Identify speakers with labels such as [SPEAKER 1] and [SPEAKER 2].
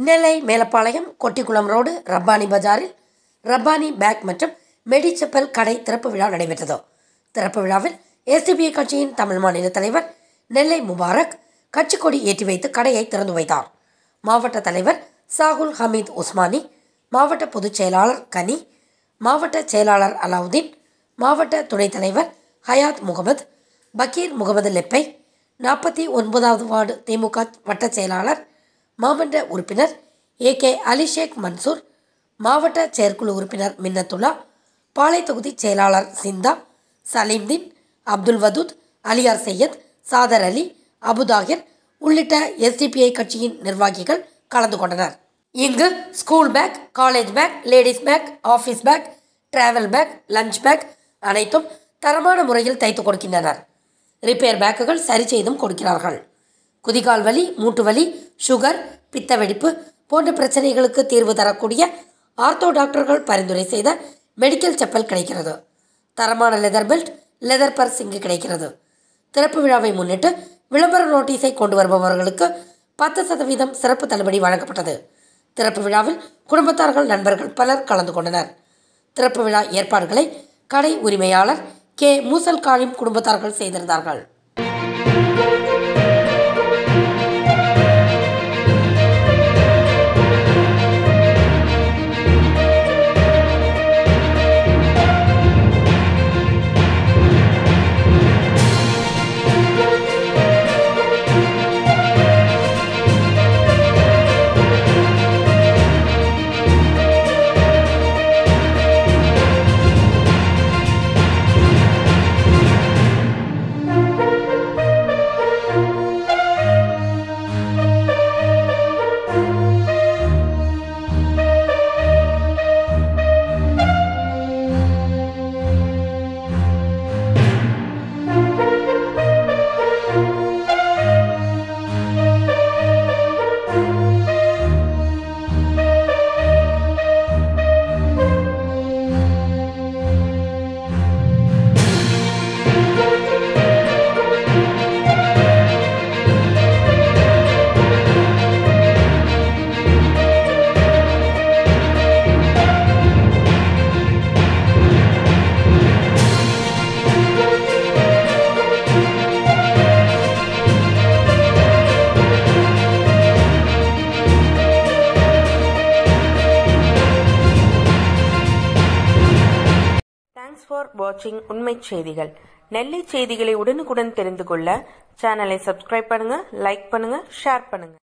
[SPEAKER 1] நெல்லை Melapalayam Kottikulam road Rabbani பஜாரில் Rabbani back மற்றும் மெடிச்சப்பல் கடை திறப்பு விழா நடைபெற்றது திறப்பு விழாவில் எஸ்டிபிஐ கட்சியின் தமிழ் மாநில தலைவர் நெல்லை முபாரக் கட்சி கொடி ஏற்றி வைத்து கடையை திறந்து வைத்தார் மாவட்ட தலைவர் சாகுல் ஹமீத் உஸ்மானி மாவட்ட பொதுச் செயலாளர் கனி மாவட்ட செயலாளர் அலாவுதீன் மாவட்ட துணைத் தலைவர் ஹயாத் முகமது பக்கீர் முகமது லெப்பை நாற்பத்தி ஒன்பதாவது வார்டு திமுக வட்டச் செயலாளர் மாமன்ற உறுப்பினர் ஏ கே அலிஷேக் மன்சூர் மாவட்ட செயற்குழு உறுப்பினர் மின்னத்துல்லா பாளை தொகுதி செயலாளர் சிந்தா சலீம்தீன் அப்துல் வதூத் அலியார் சையத் சாதர் அலி அபுதாகிர் உள்ளிட்ட எஸ்டிபிஐ கட்சியின் நிர்வாகிகள் கலந்து கொண்டனர் இங்கு school bag college bag ladies bag office bag travel bag lunch bag அனைத்தும் தரமான முறையில் தைத்து கொடுக்கின்றனர் ரிப்பேர் பேக்குகள் சரி செய்தும் கொடுக்கிறார்கள் குதிகால் வலி மூட்டு வலி சுகர் பித்த வெடிப்பு போன்ற பிரச்சனைகளுக்கு தீர்வு தரக்கூடிய ஆர்த்தோ டாக்டர்கள் பரிந்துரை செய்த மெடிக்கல் செப்பல் கிடைக்கிறது தரமான லெதர் பெல்ட் லெதர் பர்ஸ் இங்கு கிடைக்கிறது திறப்பு விழாவை முன்னிட்டு விளம்பர நோட்டீஸை கொண்டு வருபவர்களுக்கு பத்து சதவீதம் சிறப்பு தள்ளுபடி வழங்கப்பட்டது திறப்பு விழாவில் குடும்பத்தார்கள் நண்பர்கள் பலர் கலந்து கொண்டனர் திறப்பு விழா ஏற்பாடுகளை கடை உரிமையாளர் கே மூசல் காலிம் குடும்பத்தார்கள் செய்திருந்தார்கள்
[SPEAKER 2] தேங்க்ஸ் ஃபார் வாட்சிங் உண்மை செய்திகள் நெல்லை செய்திகளை உடனுக்குடன் தெரிந்து கொள்ள சேனலை சப்ஸ்கிரைப் பண்ணுங்க லைக் பண்ணுங்க ஷேர் பண்ணுங்க